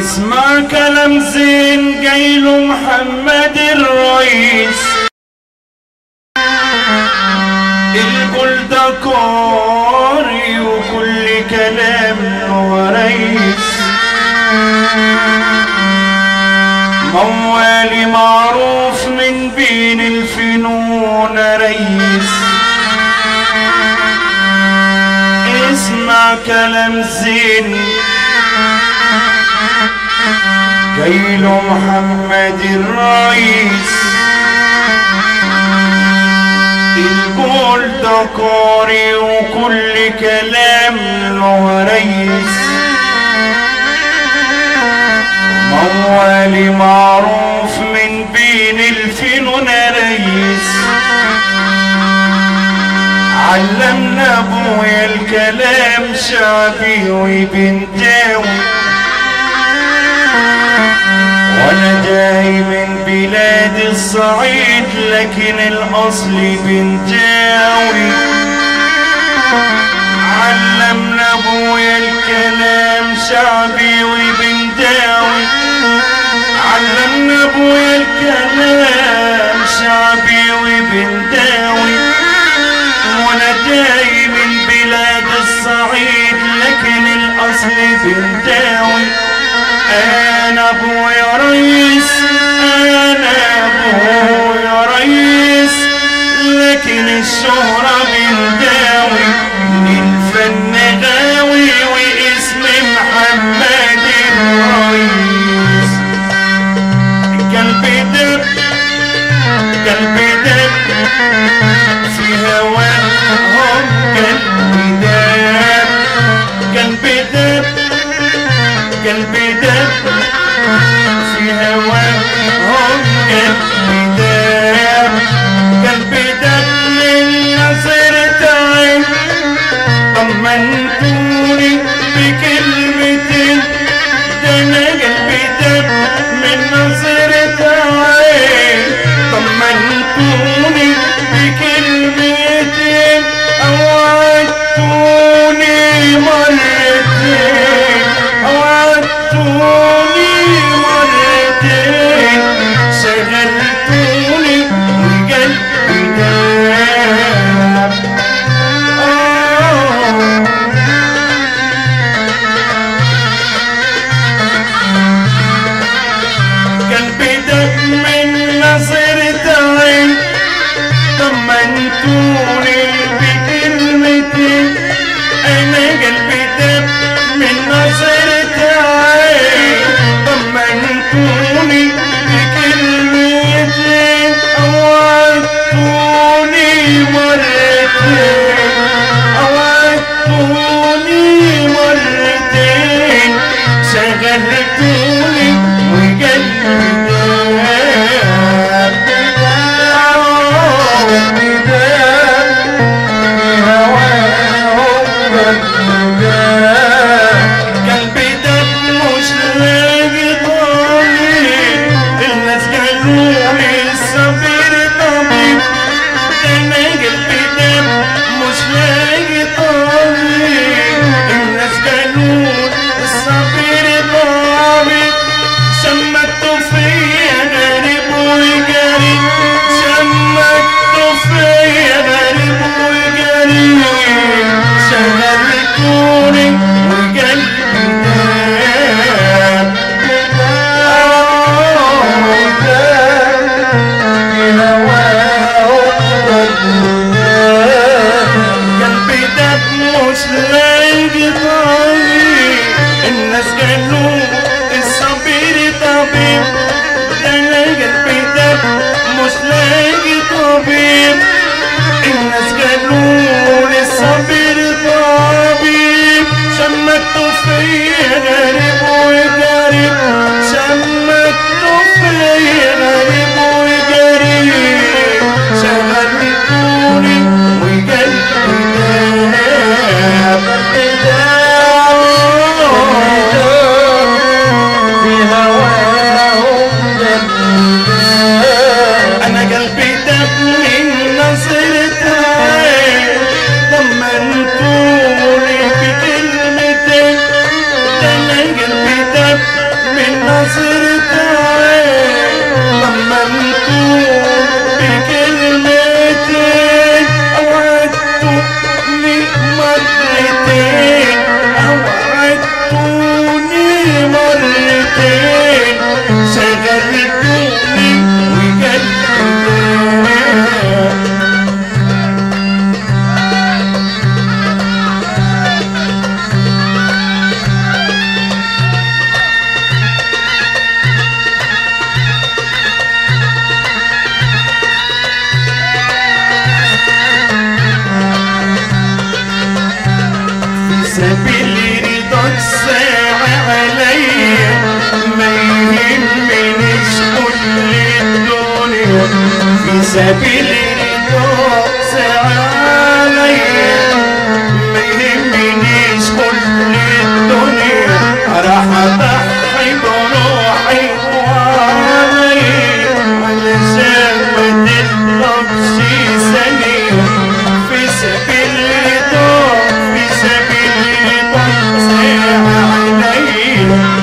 اسمع كلام زين جايله محمد الرئيس الكل ده قاري وكل كلام له ريس موالي معروف من بين الفنون ريس اسمع كلام زين جايله محمد الرئيس القول ده قاري وكل كلام له ريس موالي معروف من بين الفنون ريس علمنا ابويا الكلام شعبي وبنتاوي وانا جاي من بلاد الصعيد لكن الاصل بنتاوي علمنا ابويا الكلام شعبي وبنتاوي علمنا ابويا الكلام شعبي وبنتاوي وانا جاي من بلاد الصعيد لكن الاصل بنتاوي انا ابويا ريس انا ابويا ريس لكن الشهرة بنداوي للفن غاوي واسم محمد الرئيس قلبي دب قلبي دب في هواهم قلبي دب قلبي دب قلبي دب في هواهم قلبي دب قلبي دب من نظرة عين طمنتوني بكلمتين ده انا قلبي دب من نظرة عين طمنتوني بكلمتين اوعدتوني مرتين اوعدتوني مرتين شغلتوني وقلبي داب آه قلبي دق من نظرة عين طمنتوني بكلمتين انا قلبي دق من نظرة عين طمنتوني بكلمتين اوعدتوني مرتين اوعدتوني مرتين شغلتوني وقلبي داب قلبي داب بكلمتين أوعدتني مرتين أوعدتوني مرتين شغلتوني وقلبي في سبيل رضاك ساعة عليا ما يهمنيش كل الدنيا في سبيل رضاك ساعة عليا ما يهمنيش كل الدنيا راح اضحي بروحي وعليا علشان ما تطلبش ثانية في سبيل رضاك في سبيل رضاك ساعة عليا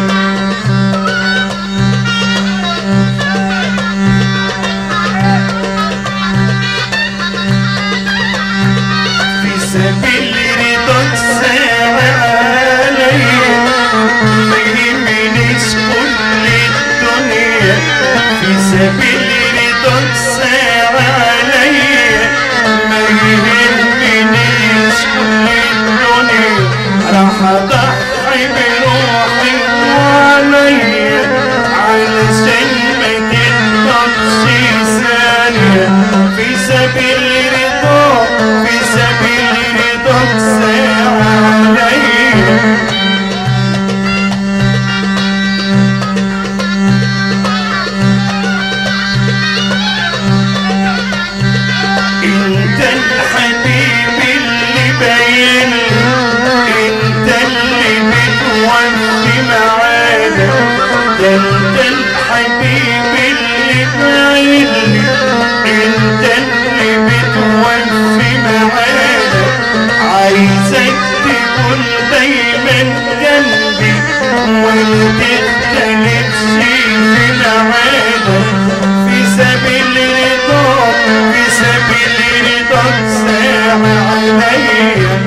في سبيل رضاك ساعة عليا ما يهمنيش كل الدنيا في سبيل رضاك ساعة عليا ما يهمنيش كل الدنيا راح اضحي بروحي وعليا علشان ما تقدرش ثانية في سبيل رضاك في سبيل رضاك ساعة عليا انت الحبيب اللي باين انت اللي بتوفي معانا ده انت الحبيب اللي باين انت اللي بتوفي معانا عايزك تكون دايما جنبي وما تختلفش في معانا في سبيل رضاك في سبيل رضاك ساعة عليا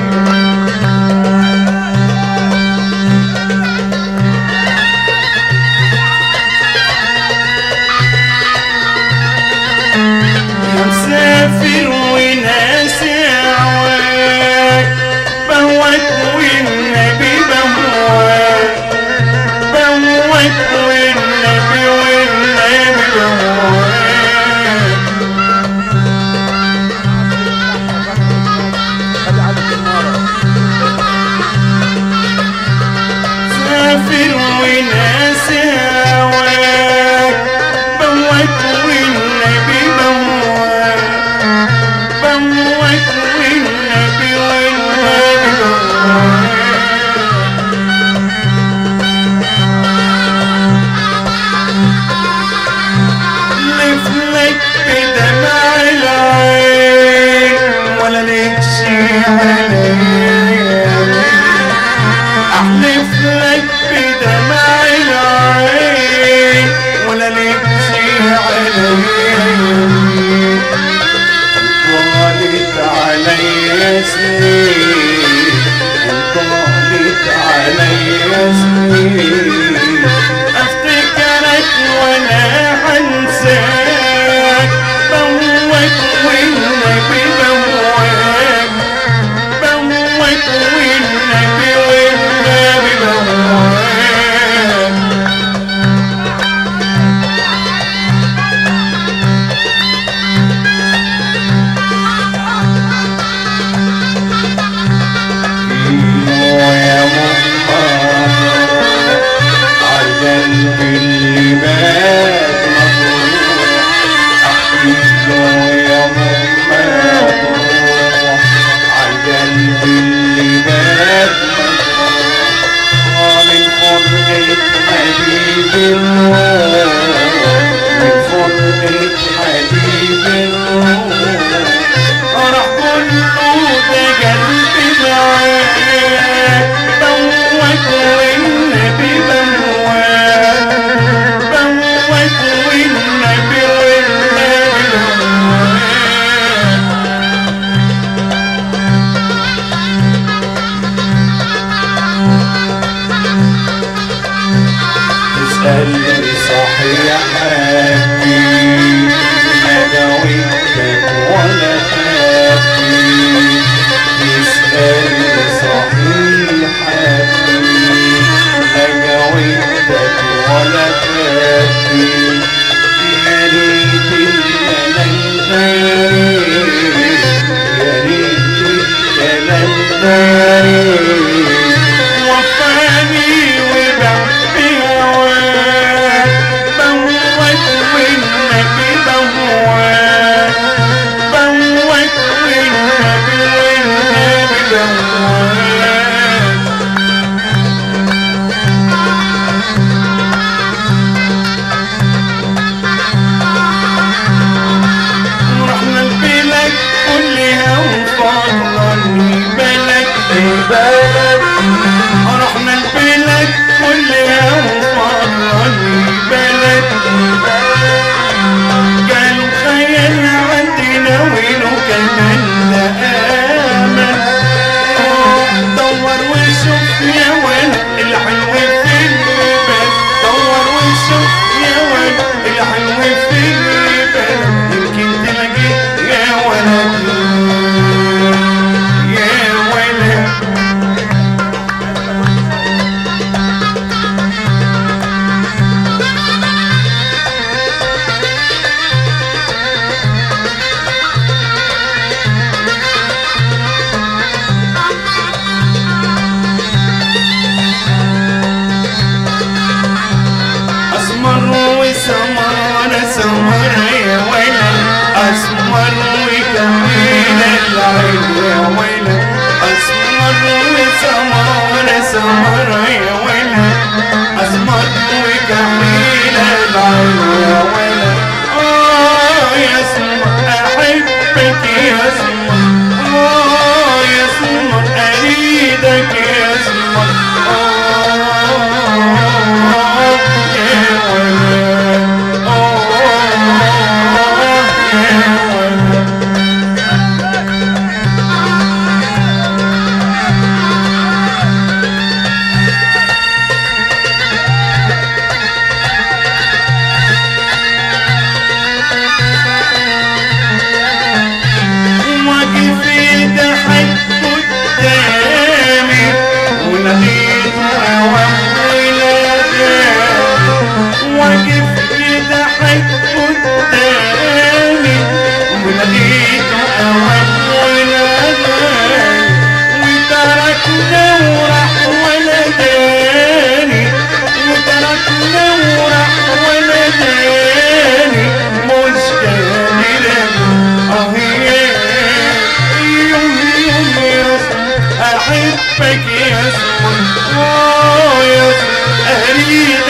يا مسافر وناس عواك بهواك والنبي بهواك بهواك والنبي والنبي بهواك سافر وناس هواك بواك والنبي بواك بواك والنبي والنبي بواك لفلك بدمع العين ولا لكش عليا احلف لك بدمع العين ولا لك شي عليا يمين طالت عليا سنين طالت عليا سنين افتكرك وانا هنساك بواك والنبي بواك بواك والنبي والنبي بواك يا محمد عالقلب اللي مات مطروح احكي له يا محمد عالقلب اللي مات مطروح من فرقة حبيب الروح من فرقة حبيب الروح راح كله ده قلبي معاك بواك والنبي بواك بواك والنبي والنبي بحبك يا زول آه يا زول أهريك